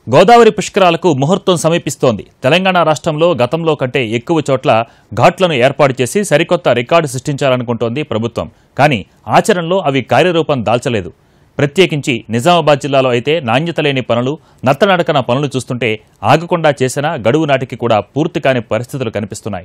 గోదావరి పుష్కరాలకు ముహూర్తం సమీపిస్తోంది తెలంగాణ రాష్ట్రంలో గతంలో కంటే ఎక్కువ చోట్ల ఘాట్లను ఏర్పాటు చేసి సరికొత్త రికార్డు సృష్టించాలనుకుంటోంది ప్రభుత్వం కానీ ఆచరణలో అవి కార్యరూపం దాల్చలేదు ప్రత్యేకించి నిజామాబాద్ జిల్లాలో అయితే నాణ్యత లేని పనులు నత్తనడకన పనులు చూస్తుంటే ఆగకుండా చేసినా గడువు నాటికి కూడా పూర్తి కాని పరిస్థితులు కనిపిస్తున్నాయి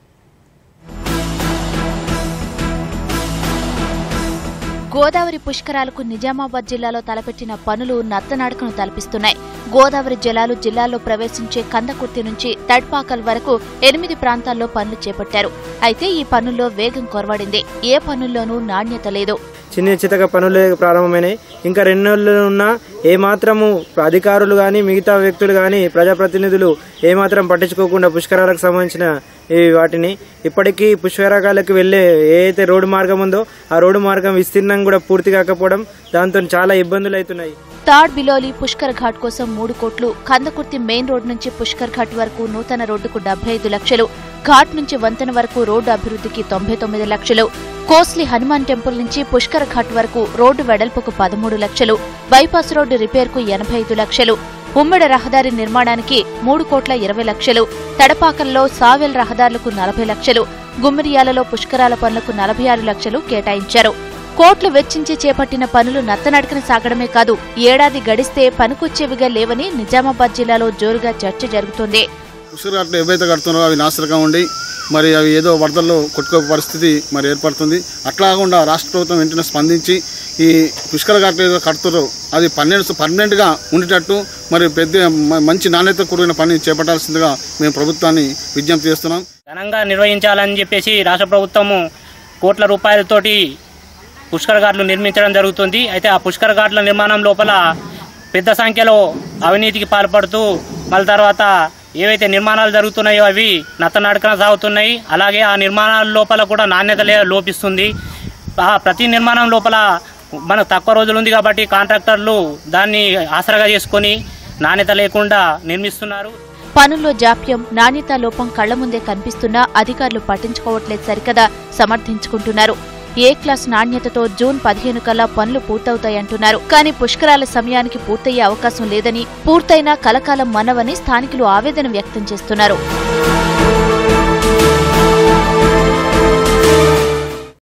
గోదావరి పుష్కరాలకు నిజామాబాద్ జిల్లాలో తలపెట్టిన పనులు నత్తనడకను తలపిస్తున్నాయి గోదావరి జలాలు జిల్లాలో ప్రవేశించే కందకుర్తి నుంచి తడ్పాకల్ వరకు ఎనిమిది ప్రాంతాల్లో పనులు చేపట్టారు అయితే ఈ పనుల్లో వేగం కొరవడింది ఏ పనుల్లోనూ నాణ్యత లేదు చిన్న చితక పనులు ప్రారంభమైనాయి ఇంకా రెండు నెలలు ఉన్నా ఏమాత్రము అధికారులు కానీ మిగతా వ్యక్తులు కానీ ప్రజాప్రతినిధులు ఏమాత్రం పట్టించుకోకుండా పుష్కరాలకు సంబంధించిన ఈ వాటిని ఇప్పటికీ పుష్కరాలకు వెళ్లే ఏ అయితే రోడ్డు మార్గం ఉందో ఆ రోడ్డు మార్గం విస్తీర్ణం కూడా పూర్తి కాకపోవడం దాంతో చాలా ఇబ్బందులు అవుతున్నాయి తాడ్ బిలోలి పుష్కర్ ఘాట్ కోసం మూడు కోట్లు కందకుర్తి మెయిన్ రోడ్ నుంచి పుష్కర్ ఘాట్ వరకు నూతన రోడ్డుకు డెబ్బై ఐదు లక్షలు ఘాట్ నుంచి వంతెన వరకు రోడ్డు అభివృద్ధికి తొంభై తొమ్మిది లక్షలు కోస్లీ హనుమాన్ టెంపుల్ నుంచి పుష్కర్ ఘాట్ వరకు రోడ్డు వెడల్పుకు పదమూడు లక్షలు బైపాస్ రోడ్డు రిపేర్కు ఎనభై ఐదు లక్షలు ఉమ్మడి రహదారి నిర్మాణానికి మూడు కోట్ల ఇరవై లక్షలు తడపాకల్లో సావెల్ రహదారులకు నలభై లక్షలు గుమ్మిరియాలలో పుష్కరాల పనులకు నలభై ఆరు లక్షలు కేటాయించారు కోట్లు వెచ్చించి చేపట్టిన పనులు నత్తనడకన సాగడమే కాదు ఏడాది గడిస్తే పనికొచ్చేవిగా లేవని నిజామాబాద్ జిల్లాలో జోరుగా చర్చ జరుగుతోంది పుష్కర ఘాట్లు ఏవైతే కడుతున్నారో అవి నాశనకంగా ఉండి మరి అవి ఏదో వరదల్లో కొట్టుకో పరిస్థితి మరి ఏర్పడుతుంది అట్లా కాకుండా రాష్ట్ర ప్రభుత్వం వెంటనే స్పందించి ఈ పుష్కర ఘాట్లు ఏదో కడుతున్నారో అది పన్నెండు పర్మనెంట్గా ఉండేటట్టు మరి పెద్ద మ- మంచి నాణ్యత కూడిన పని చేపట్టాల్సిందిగా మేము ప్రభుత్వాన్ని విజ్ఞప్తి చేస్తున్నాం ఘనంగా నిర్వహించాలని చెప్పేసి రాష్ట్ర ప్రభుత్వము కోట్ల రూపాయలతోటి పుష్కర ఘాట్లు నిర్మించడం జరుగుతుంది అయితే ఆ పుష్కర ఘాట్ల నిర్మాణం లోపల పెద్ద సంఖ్యలో అవినీతికి పాల్పడుతూ మళ్ళీ తర్వాత ఏవైతే నిర్మాణాలు జరుగుతున్నాయో అవి నత్తనడకన సాగుతున్నాయి అలాగే ఆ నిర్మాణాల లోపల కూడా నాణ్యత లే లోపిస్తుంది ఆ ప్రతి నిర్మాణం లోపల మనకు తక్కువ రోజులు ఉంది కాబట్టి కాంట్రాక్టర్లు దాన్ని ఆసరాగా చేసుకొని నాణ్యత లేకుండా నిర్మిస్తున్నారు పనుల్లో జాప్యం నాణ్యతా లోపం కళ్ల ముందే కనిపిస్తున్నా అధికారులు పట్టించుకోవట్లేదు సరికదా సమర్థించుకుంటున్నారు ఏ క్లాస్ నాణ్యతతో జూన్ పదిహేను కల్లా పనులు పూర్తవుతాయంటున్నారు కానీ పుష్కరాల సమయానికి పూర్తయ్యే అవకాశం లేదని పూర్తయినా కలకాలం మనవని స్థానికులు ఆవేదన వ్యక్తం చేస్తున్నారు